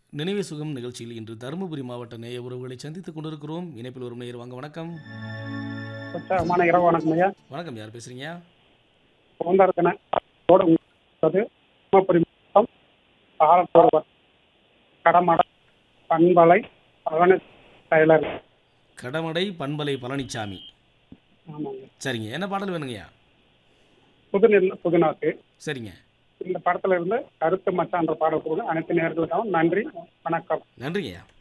நினைவே சுகம் நிகழ்ச்சியில் இன்று தருமபுரி மாவட்ட நேய உறவுகளை சந்தித்துக் கொண்டிருக்கிறோம் இணைப்பில் வரும் நேயர் வாங்க வணக்கம் உற்சாகமான இரவு வணக்கம் ஐயா வணக்கம் யார் பேசுறீங்க சுதந்திரத்தின ஓடு உள்ளது தருமபுரி மாவட்டம் ஆலத்தூர் கடமடை பண்பலை பழனி டெய்லர் கடமடை பண்பலை பழனிசாமி ஆமாங்க சரிங்க என்ன பாடல் வேணுங்கய்யா புதுநெல் புதுநாத்து சரிங்க இந்த படத்துல இருந்து கருத்து மச்சான்ற பாடல் கூட அனைத்து நேர்களுக்காகவும் நன்றி வணக்கம் நன்றிங்கய்யா